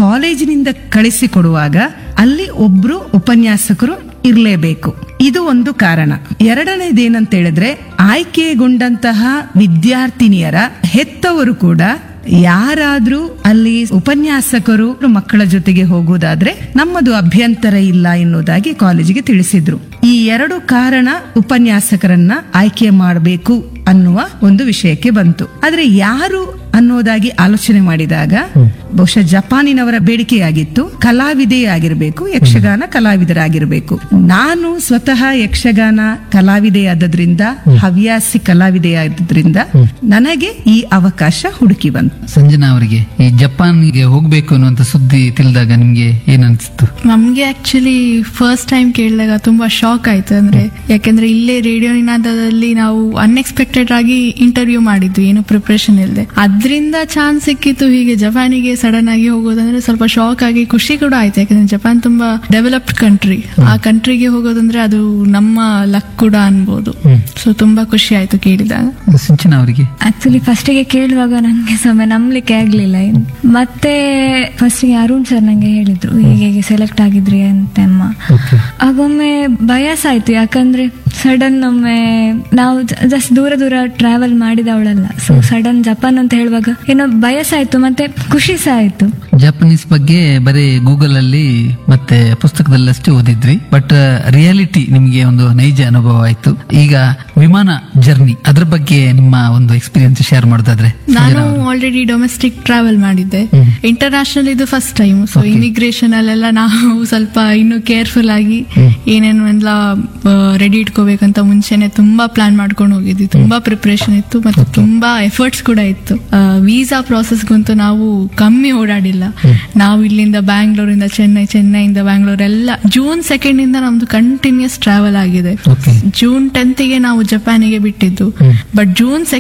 ಕಾಲೇಜಿನಿಂದ ಕಳಿಸಿಕೊಡುವಾಗ ಅಲ್ಲಿ ಒಬ್ರು ಉಪನ್ಯಾಸಕರು ಇರಲೇಬೇಕು ಇದು ಒಂದು ಕಾರಣ ಎರಡನೇದೇನಂತ ಹೇಳಿದ್ರೆ ಆಯ್ಕೆಗೊಂಡಂತಹ ವಿದ್ಯಾರ್ಥಿನಿಯರ ಹೆತ್ತವರು ಕೂಡ ಯಾರಾದ್ರೂ ಅಲ್ಲಿ ಉಪನ್ಯಾಸಕರು ಮಕ್ಕಳ ಜೊತೆಗೆ ಹೋಗುವುದಾದ್ರೆ ನಮ್ಮದು ಅಭ್ಯಂತರ ಇಲ್ಲ ಎನ್ನುವುದಾಗಿ ಕಾಲೇಜಿಗೆ ತಿಳಿಸಿದ್ರು ಈ ಎರಡು ಕಾರಣ ಉಪನ್ಯಾಸಕರನ್ನ ಆಯ್ಕೆ ಮಾಡಬೇಕು ಅನ್ನುವ ಒಂದು ವಿಷಯಕ್ಕೆ ಬಂತು ಆದ್ರೆ ಯಾರು ಅನ್ನೋದಾಗಿ ಆಲೋಚನೆ ಮಾಡಿದಾಗ ಬಹುಶಃ ಜಪಾನಿನವರ ಬೇಡಿಕೆಯಾಗಿತ್ತು ಕಲಾವಿದೆಯಾಗಿರ್ಬೇಕು ಯಕ್ಷಗಾನ ಕಲಾವಿದರಾಗಿರ್ಬೇಕು ನಾನು ಸ್ವತಃ ಯಕ್ಷಗಾನ ಕಲಾವಿದೆಯಾದದ್ರಿಂದ ಹವ್ಯಾಸಿ ಕಲಾವಿದೆಯಾದದ್ರಿಂದ ನನಗೆ ಈ ಅವಕಾಶ ಹುಡುಕಿ ಬಂತು ಸಂಜನಾ ಅವರಿಗೆ ಈ ಜಪಾನ್ಗೆ ಹೋಗ್ಬೇಕು ಅನ್ನುವಂತ ಸುದ್ದಿ ತಿಳಿದಾಗ ನಿಮ್ಗೆ ಏನ್ ಅನ್ಸ್ತು ನಮ್ಗೆ ಆಕ್ಚುಲಿ ಫಸ್ಟ್ ಟೈಮ್ ಕೇಳಿದಾಗ ತುಂಬಾ ಶಾಕ್ ಆಯ್ತು ಅಂದ್ರೆ ಯಾಕೆಂದ್ರೆ ಇಲ್ಲೇ ರೇಡಿಯೋ ನಿನಾದದಲ್ಲಿ ನಾವು ಅನ್ಎಕ್ಸ್ಪೆಕ್ಟೆಡ್ ಆಗಿ ಇಂಟರ್ವ್ಯೂ ಮಾಡಿದ್ವಿ ಏನು ಪ್ರಿಪರೇಷನ್ ಇಲ್ಲದೆ ಅದ್ರಿಂದ ಚಾನ್ಸ್ ಸಿಕ್ಕಿತ್ತು ಹೀಗೆ ಜಪಾನಿಗೆ ಸಡನ್ ಆಗಿ ಹೋಗೋದಂದ್ರೆ ಸ್ವಲ್ಪ ಶಾಕ್ ಆಗಿ ಖುಷಿ ಕೂಡ ಆಯ್ತು ಯಾಕಂದ್ರೆ ಜಪಾನ್ ತುಂಬಾ ಡೆವಲಪ್ಡ್ ಕಂಟ್ರಿ ಆ ಕಂಟ್ರಿಗೆ ಹೋಗೋದಂದ್ರೆ ಅದು ನಮ್ಮ ಲಕ್ ಕೂಡ ಅನ್ಬೋದು ಸೊ ತುಂಬಾ ಖುಷಿ ಆಯ್ತು ಕೇಳಿದಾಗ ಸಿಂಚನಾ ಅವರಿಗೆ ಆಕ್ಚುಲಿ ಫಸ್ಟಿಗೆ ಕೇಳುವಾಗ ನಂಗೆ ಸಮಯ ನಂಬಲಿಕ್ಕೆ ಆಗ್ಲಿಲ್ಲ ಮತ್ತೆ ಫಸ್ಟಿಗೆ ಅರುಣ್ ಸರ್ ನಂಗೆ ಹೇಳಿದ್ರು ಹೀಗೆ ಹೀಗೆ ಸೆಲೆಕ್ಟ್ ಆಗಿದ್ರಿ ಅಂತ ಅಮ್ಮ ಆಗೊಮ್ಮೆ ಭಯಸ ಆಯ್ತು ಯಾಕಂದ್ರೆ ಸಡನ್ ಒಮ್ಮೆ ನಾವು ಜಸ್ಟ್ ದೂರ ದೂರ ಟ್ರಾವೆಲ್ ಮಾಡಿದವಳಲ್ಲ ಸೊ ಸಡನ್ ಜಪಾನ್ ಅಂತ ಹೇಳುವಾಗ ಏನೋ ಭಯಸ ಆಯ್ತು ಮತ್ತೆ ಖುಷಿ ಸಹ ಆಯ್ತು ಜಪಾನೀಸ್ ಬಗ್ಗೆ ಬರೀ ಗೂಗಲ್ ಅಲ್ಲಿ ಮತ್ತೆ ಪುಸ್ತಕದಲ್ಲಷ್ಟೇ ಓದಿದ್ವಿ ಬಟ್ ರಿಯಾಲಿಟಿ ನಿಮ್ಗೆ ಒಂದು ನೈಜ ಅನುಭವ ಆಯ್ತು ಈಗ ವಿಮಾನ ಜರ್ನಿ ಅದ್ರ ಬಗ್ಗೆ ನಿಮ್ಮ ಒಂದು ಎಕ್ಸ್ಪೀರಿಯನ್ಸ್ ಶೇರ್ ಮಾಡೋದಾದ್ರೆ ನಾನು ಆಲ್ರೆಡಿ ಡೊಮೆಸ್ಟಿಕ್ ಟ್ರಾವೆಲ್ ಮಾಡಿದ್ದೆ ಇಂಟರ್ನ್ಯಾಷನಲ್ ಇದು ಫಸ್ಟ್ ಟೈಮ್ ಸೊ ಇಮಿಗ್ರೇಷನ್ ಅಲ್ಲೆಲ್ಲ ನಾವು ಸ್ವಲ್ಪ ಇನ್ನು ಕೇರ್ಫುಲ್ ಆಗಿ ಏನೇನು ಎಲ್ಲ ರೆಡಿ ಇಟ್ಕೋಬೇಕಂತ ಮುಂಚೆನೆ ತುಂಬಾ ಪ್ಲಾನ್ ಮಾಡ್ಕೊಂಡು ಹೋಗಿದ್ವಿ ತುಂಬಾ ಪ್ರಿಪರೇಷನ್ ಇತ್ತು ಮತ್ತೆ ತುಂಬಾ ಎಫರ್ಟ್ಸ್ ಕೂಡ ಇತ್ತು ವೀಸಾ ಪ್ರಾಸೆಸ್ಗಂತೂ ನಾವು ಕಮ್ಮಿ ಓಡಾಡಿಲ್ಲ ನಾವು ಇಲ್ಲಿಂದ ಬ್ಯಾಂಗ್ಳೂರಿಂದ ಚೆನ್ನೈ ಚೆನ್ನೈಯಿಂದ ಬ್ಯಾಂಗ್ಳೂರ್ ಎಲ್ಲ ಜೂನ್ ಸೆಕೆಂಡ್ ಇಂದ ನಮ್ದು ಕಂಟಿನ್ಯೂಸ್ ಟ್ರಾವೆಲ್ ಆಗಿದೆ Okay. ಜೂನ್ ಟೆಂತ್ಗೆ ನಾವು ಜಪಾನಿಗೆ ಬಿಟ್ಟಿದ್ದು ಬಟ್ ಜೂನ್ ಸೆಕೆಂಡ್